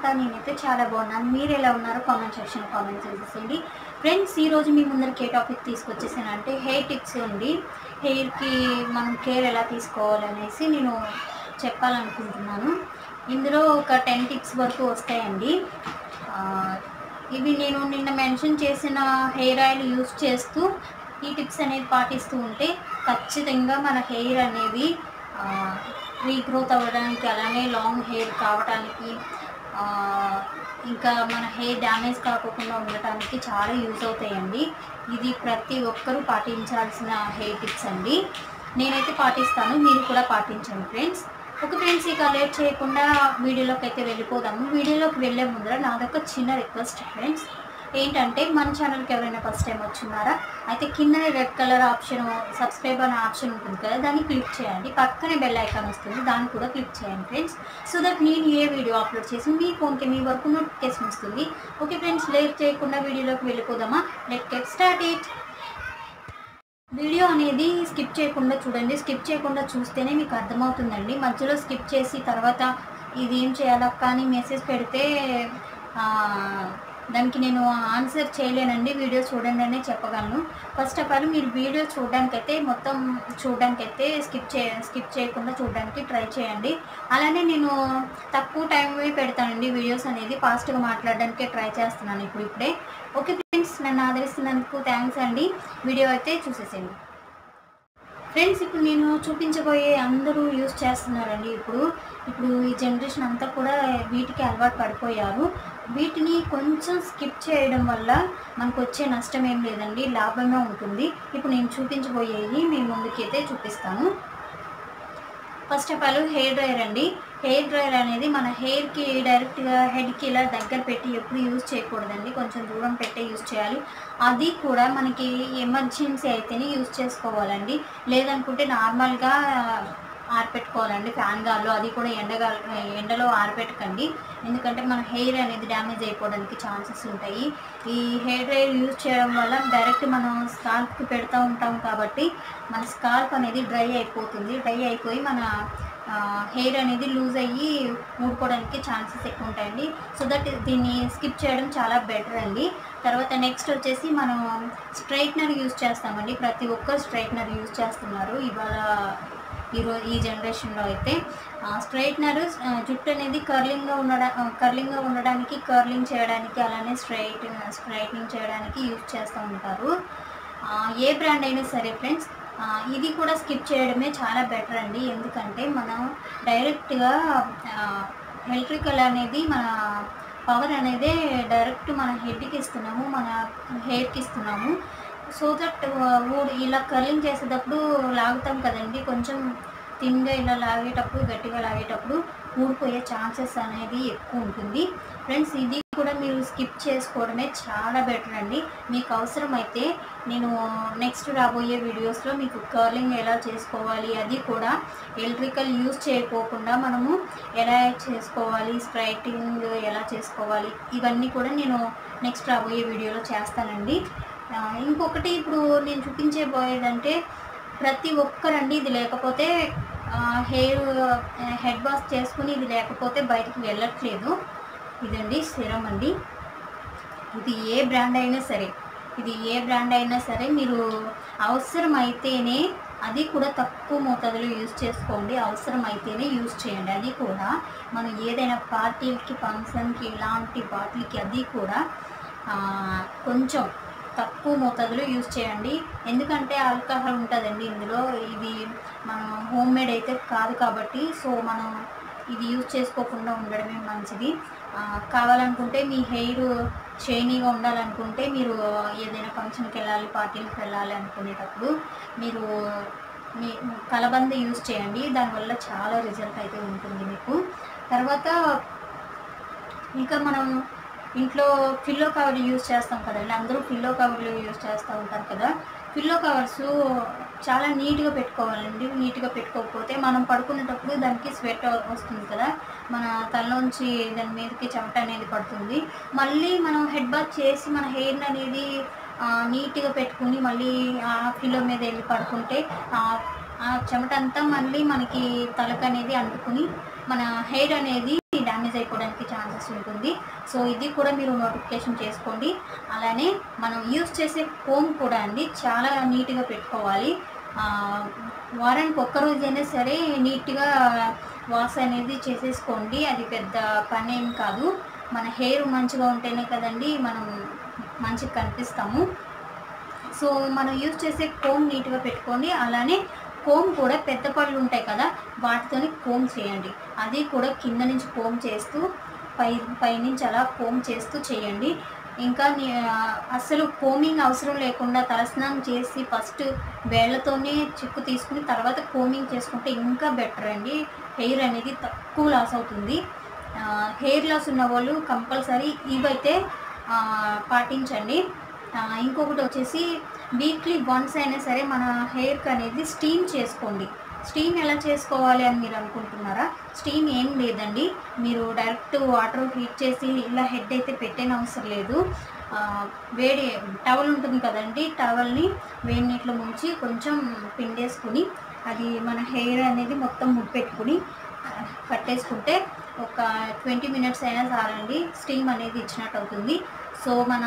బాగున్నారా నేనైతే చాలా బాగున్నాను మీరు ఎలా ఉన్నారో కామెంట్ సెక్షన్ కామెంట్ చేసేసేయండి ఫ్రెండ్స్ ఈరోజు మీ ముందరికి ఏ టాపిక్ తీసుకొచ్చేసాను అంటే హెయిర్ టిప్స్ అండి హెయిర్కి మనం కేర్ ఎలా తీసుకోవాలనేసి నేను చెప్పాలనుకుంటున్నాను ఇందులో ఒక టెన్ టిప్స్ వరకు వస్తాయండి ఆ, ఇవి నేను నిన్న మెన్షన్ చేసిన హెయిర్ ఆయిల్ యూస్ చేస్తూ ఈ టిప్స్ అనేది పాటిస్తూ ఉంటే ఖచ్చితంగా మన హెయిర్ అనేది రీగ్రోత్ అవ్వడానికి అలానే లాంగ్ హెయిర్ కావడానికి ఆ, ఇంకా మన హెయిర్ డ్యామేజ్ కాకుండా ఉండటానికి చాలా యూజ్ అవుతాయండి ఇది ప్రతి ఒక్కరూ పాటించాల్సిన హెయిర్ టిప్స్ అండి నేనైతే పాటిస్తాను మీరు కూడా పాటించండి ఫ్రెండ్స్ ఒక ఫ్రెండ్స్ ఇక లేట్ చేయకుండా వీడియోలోకి అయితే వెళ్ళిపోదాము వీడియోలోకి వెళ్ళే ముందర నాదొక చిన్న రిక్వెస్ట్ ఫ్రెండ్స్ ఏంటంటే మన ఛానల్కి ఎవరైనా ఫస్ట్ టైం వచ్చున్నారా అయితే కింద రెడ్ కలర్ ఆప్షన్ సబ్స్క్రైబ్ అనే ఆప్షన్ ఉంటుంది కదా దాన్ని క్లిక్ చేయండి పక్కనే బెల్ ఐకాన్ వస్తుంది దాన్ని కూడా క్లిక్ చేయండి ఫ్రెండ్స్ సో దట్ నేను ఏ వీడియో అప్లోడ్ చేసి మీ ఫోన్కి మీ వరకు నోటిఫికేషన్ వస్తుంది ఓకే ఫ్రెండ్స్ లేట్ చేయకుండా వీడియోలోకి వెళ్ళిపోదామా let get start it video అనేది స్కిప్ చేయకుండా చూడండి స్కిప్ చేయకుండా చూస్తేనే మీకు అర్థమవుతుందండి మధ్యలో స్కిప్ చేసి తర్వాత ఇది ఏం చేయాలక్క అని మెసేజ్ పెడితే ఆ, దానికి నేను ఆన్సర్ చేయలేనండి వీడియో చూడండి అనే చెప్పగలను ఫస్ట్ ఆఫ్ ఆల్ మీరు వీడియో చూడడానికైతే మొత్తం చూడడానికైతే స్కిప్ చే స్కిప్ చేయకుండా చూడడానికి ట్రై చేయండి అలానే నేను తక్కువ టైం పెడతానండి వీడియోస్ అనేది ఫాస్ట్గా మాట్లాడడానికే ట్రై చేస్తున్నాను ఇప్పుడు ఇప్పుడే ఓకే ఫ్రెండ్స్ నన్ను ఆదరిస్తున్నందుకు థ్యాంక్స్ అండి వీడియో అయితే చూసేసేయండి ఫ్రెండ్స్ ఇప్పుడు నేను చూపించబోయే అందరూ యూస్ చేస్తున్నారండి ఇప్పుడు ఇప్పుడు ఈ జనరేషన్ అంతా కూడా వీటికి అలవాటు పడిపోయారు వీటిని కొంచెం స్కిప్ చేయడం వల్ల మనకు వచ్చే నష్టం ఏం లేదండి లాభంగా ఉంటుంది ఇప్పుడు నేను చూపించబోయేది మీ ముందుకైతే చూపిస్తాను first of all hair dryer అండి హెయిర్ డ్రైయర్ అనేది మన హెయిర్కి డైరెక్ట్గా హెడ్కి ఇలా దగ్గర పెట్టి ఎప్పుడు యూజ్ చేయకూడదండి కొంచెం దూరం పెట్టే యూజ్ చేయాలి అది కూడా మనకి ఎమర్జెన్సీ అయితేనే యూజ్ చేసుకోవాలండి లేదనుకుంటే నార్మల్గా ఆరపెట్టుకోవాలండి ఫ్యాన్ గాల్లో అది కూడా ఎండగా ఎండలో ఆరపెట్టకండి ఎందుకంటే మన హెయిర్ అనేది డ్యామేజ్ అయిపోవడానికి ఛాన్సెస్ ఉంటాయి ఈ హెయిర్ డ్రైయర్ యూజ్ చేయడం వల్ల డైరెక్ట్ మనం స్కాల్ప్కి పెడతా ఉంటాం కాబట్టి మన స్కాల్ప్ అనేది డ్రై అయిపోతుంది డ్రై అయిపోయి మన హెయిర్ అనేది లూజ్ అయ్యి ఊడుకోవడానికి ఛాన్సెస్ ఎక్కువ ఉంటాయండి సో దట్ దీన్ని స్కిప్ చేయడం చాలా బెటర్ అండి తర్వాత నెక్స్ట్ వచ్చేసి మనం స్ట్రైట్నర్ యూజ్ చేస్తామండి ప్రతి ఒక్కరు స్ట్రైట్నర్ యూజ్ చేస్తున్నారు ఇవాళ ఈరోజు ఈ జనరేషన్లో అయితే స్ట్రైట్నర్ జుట్టు అనేది కర్లింగ్గా ఉండడా కర్లింగ్గా ఉండడానికి కర్లింగ్ చేయడానికి అలానే స్ట్రైట్ స్ట్రైట్నింగ్ చేయడానికి యూజ్ చేస్తూ ఉంటారు ఆ, ఏ బ్రాండ్ అయినా సరే ఫ్రెండ్స్ ఆ, ఇది కూడా స్కిప్ చేయడమే చాలా బెటర్ అండి ఎందుకంటే మనం డైరెక్ట్గా ఎలక్ట్రికల్ అనేది మన పవర్ అనేది డైరెక్ట్ మన హెడ్కి ఇస్తున్నాము మన హెయిర్కి ఇస్తున్నాము సో దట్ ఊడి ఇలా కర్లింగ్ చేసేటప్పుడు లాగుతాం కదండి కొంచెం తిన్గా ఇలా లాగేటప్పుడు గట్టిగా లాగేటప్పుడు ఊడిపోయే ఛాన్సెస్ అనేది ఎక్కువ ఉంటుంది ఫ్రెండ్స్ ఇది కూడా మీరు స్కిప్ చేసుకోవడమే చాలా బెటర్ అండి మీకు అవసరమైతే నేను నెక్స్ట్ రాబోయే వీడియోస్లో మీకు కర్లింగ్ ఎలా చేసుకోవాలి అది కూడా ఎలక్ట్రికల్ యూజ్ చేయకోకుండా మనము ఎలా చేసుకోవాలి స్ట్రైటింగ్ ఎలా చేసుకోవాలి ఇవన్నీ కూడా నేను నెక్స్ట్ రాబోయే వీడియోలో చేస్తానండి ఆ, ఇంకొకటి ఇప్పుడు నేను చూపించబోయేదంటే ప్రతి ఒక్కరండి ఇది లేకపోతే హెయిర్ హెడ్ వాష్ చేసుకుని ఇది లేకపోతే బయటికి వెళ్ళట్లేదు ఇదండి సిరం అండి ఇది ఏ బ్రాండ్ అయినా సరే ఇది ఏ బ్రాండ్ అయినా సరే మీరు అవసరమైతేనే అది కూడా తక్కువ మోతాదులో యూజ్ చేసుకోండి అవసరమైతేనే యూజ్ చేయండి అది కూడా మనం ఏదైనా పార్టీలకి ఫంక్షన్కి ఇలాంటి వాటికి అది కూడా ఆ, కొంచెం తక్కువ మోతాదులో యూజ్ చేయండి ఎందుకంటే ఆల్కహాల్ ఉంటుందండి ఇందులో ఇది మనం హోమ్ మేడ్ అయితే కాదు కాబట్టి సో మనం ఇది యూజ్ చేసుకోకుండా ఉండడమే మంచిది ఆ, కావాలనుకుంటే మీ హెయిర్ షైనీగా ఉండాలనుకుంటే మీరు ఏదైనా ఫంక్షన్కి వెళ్ళాలి పార్టీలకు వెళ్ళాలి అనుకునేటప్పుడు మీరు మీ కలబంద యూజ్ చేయండి దానివల్ల చాలా రిజల్ట్ అయితే ఉంటుంది మీకు తర్వాత ఇంకా మనం ఇంట్లో పిల్లో కవర్లు యూజ్ చేస్తాం కదండి అందరూ పిల్లో కవర్లు యూజ్ చేస్తూ ఉంటారు కదా పిల్లో కవర్స్ చాలా నీట్గా పెట్టుకోవాలండి నీట్గా పెట్టుకోకపోతే మనం పడుకునేటప్పుడు దానికి స్వెట్ వస్తుంది కదా మన తలలోంచి దాని మీదకి చెమట అనేది పడుతుంది మళ్ళీ మనం హెడ్ బాత్ చేసి మన హెయిర్ అనేది ఆ, నీట్గా పెట్టుకుని మళ్ళీ ఆ పిల్లో మీద వెళ్ళి పడుకుంటే ఆ ఆ చెమట అంతా మళ్ళీ మనకి తలకు అనేది అంటుకుని మన హెయిర్ అనేది డ్యామేజ్ అయిపోవడానికి ఛాన్సెస్ ఉంటుంది సో ఇది కూడా మీరు నోటిఫికేషన్ చేసుకోండి అలానే మనం యూస్ చేసే కోమ్ కూడా అండి చాలా నీట్గా పెట్టుకోవాలి ఆ, వారానికి ఒక్క రోజైనా సరే నీట్గా వాష్ అనేది చేసేసుకోండి అది పెద్ద పని ఏం కాదు మన హెయిర్ మంచిగా ఉంటేనే కదండి మనం మంచిగా కనిపిస్తాము సో మనం యూజ్ చేసే కోమ్ నీట్గా పెట్టుకోండి అలానే కోమ్ కూడా పెద్ద పళ్ళు ఉంటాయి కదా వాటితోని కోమ్ చేయండి అది కూడా కింద నుంచి కోమ్ చేస్తూ పై పైనుంచి అలా కోమ్ చేస్తూ చేయండి ఇంకా నీ- ఆ, అసలు కోమింగ్ అవసరం లేకుండా తలస్నానం చేసి ఫస్ట్ వేళ్లతోనే చిక్కు తీసుకుని తర్వాత కోమింగ్ చేసుకుంటే ఇంకా బెటర్ అండి హెయిర్ అనేది తక్కువ లాస్ అవుతుంది హెయిర్ లాస్ ఉన్న వాళ్ళు కంపల్సరీ ఇవైతే ఆ, పాటించండి ఆ, ఇంకొకటి వచ్చేసి వీక్లీ వన్స్ అయినా సరే మన హెయిర్కి అనేది స్టీమ్ చేసుకోండి స్టీమ్ ఎలా చేసుకోవాలి అని మీరు అనుకుంటున్నారా స్టీమ్ ఏం లేదండి మీరు డైరెక్ట్ వాటర్ హీట్ చేసి ఇలా హెడ్ అయితే పెట్టేన అవసరం లేదు ఆ, వేడి టవల్ ఉంటుంది కదండి టవల్ని వేడి నీటిలో ముంచి కొంచెం పిండేసుకుని అది మన హెయిర్ అనేది మొత్తం ముడిపెట్టుకుని ఆ, కట్టేసుకుంటే ఒక ట్వంటీ మినిట్స్ అయినా చాలండి స్టీమ్ అనేది ఇచ్చినట్టు అవుతుంది సో మన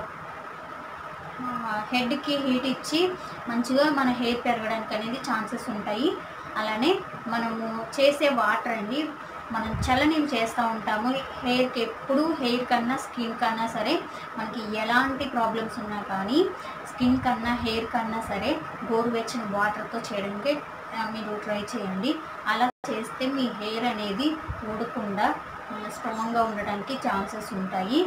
హెడ్కి హీట్ ఇచ్చి మంచిగా మన హెయిర్ పెరగడానికి అనేది ఛాన్సెస్ ఉంటాయి అలానే మనము చేసే వాటర్ అండి మనం చల్లనీళ్ళు చేస్తూ ఉంటాము హెయిర్కి ఎప్పుడు హెయిర్ కన్నా స్కిన్ కన్నా సరే మనకి ఎలాంటి ప్రాబ్లమ్స్ ఉన్నా కానీ స్కిన్ కన్నా హెయిర్ కన్నా సరే గోరువెచ్చని వాటర్తో చేయడానికి ఆ, మీరు ట్రై చేయండి అలా చేస్తే మీ హెయిర్ అనేది ఊడకుండా స్ట్రాంగ్గా ఉండడానికి ఛాన్సెస్ ఉంటాయి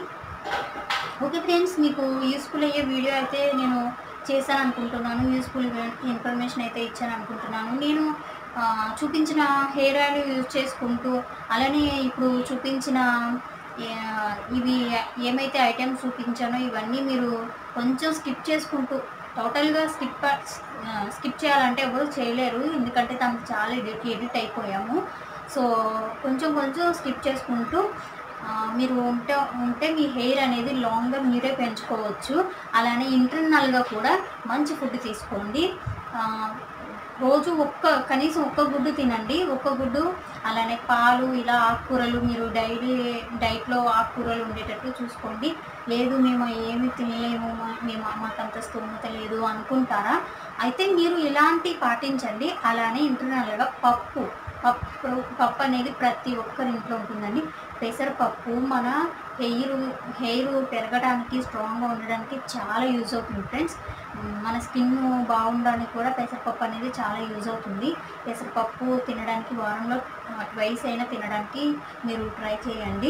ఓకే ఫ్రెండ్స్ మీకు యూస్ఫుల్ అయ్యే వీడియో అయితే నేను చేశాను అనుకుంటున్నాను యూస్ఫుల్ ఇన్ఫర్మేషన్ అయితే ఇచ్చాను అనుకుంటున్నాను నేను ఆ, చూపించిన హెయిర్ ఆయిల్ యూజ్ చేసుకుంటూ అలానే ఇప్పుడు చూపించిన ఆ, ఇవి ఏమైతే ఐటమ్స్ చూపించానో ఇవన్నీ మీరు కొంచెం స్కిప్ చేసుకుంటూ టోటల్గా స్కిప్ స్కిప్ చేయాలంటే ఎవరు చేయలేరు ఎందుకంటే తనకు చాలా ఎడిట్ ఎడిట్ అయిపోయాము సో కొంచెం కొంచెం స్కిప్ చేసుకుంటూ ఆ, మీరు ఉంటే ఉంటే మీ హెయిర్ అనేది లాంగ్గా మీరే పెంచుకోవచ్చు అలానే ఇంటర్నల్గా కూడా మంచి ఫుడ్ తీసుకోండి ఆ, రోజు ఒక్క కనీసం ఒక్క గుడ్డు తినండి ఒక్క గుడ్డు అలానే పాలు ఇలా ఆకుకూరలు మీరు డైలీ డైట్లో ఆకుకూరలు ఉండేటట్టు చూసుకోండి లేదు మేము ఏమి తినలేము మా- మేము మాకంత స్తోమత లేదు అనుకుంటారా అయితే మీరు ఇలాంటివి పాటించండి అలానే ఇంటర్నల్గా పప్పు పప్పు పప్పు అనేది ప్రతి ఒక్కరి ఇంట్లో ఉంటుందండి పెసరపప్పు మన హెయిర్ హెయిర్ పెరగడానికి స్ట్రాంగ్గా ఉండడానికి చాలా యూజ్ అవుతుంది ఫ్రెండ్స్ మన స్కిన్ బాగుండడానికి కూడా పెసరపప్పు అనేది చాలా యూజ్ అవుతుంది పెసరపప్పు తినడానికి వారంలో ట్వైస్ అయినా తినడానికి మీరు ట్రై చేయండి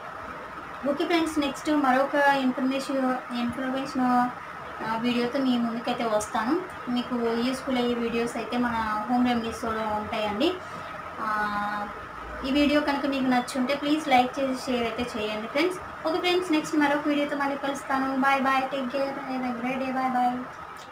ఓకే ఫ్రెండ్స్ నెక్స్ట్ మరొక ఇన్ఫర్మేషన్ ఇన్ఫర్మేషన్ ఆ, వీడియోతో మీ ముందుకైతే వస్తాను మీకు యూస్ఫుల్ అయ్యే వీడియోస్ అయితే మన హోమ్ రెమెడీస్లో ఉంటాయండి ఆ, ఈ వీడియో కనుక మీకు నచ్చుంటే ప్లీజ్ లైక్ చేసి షేర్ అయితే చేయండి ఫ్రెండ్స్ ఓకే ఫ్రెండ్స్ నెక్స్ట్ మరొక వీడియోతో మళ్ళీ కలుస్తాను bye bye take care great day bye bye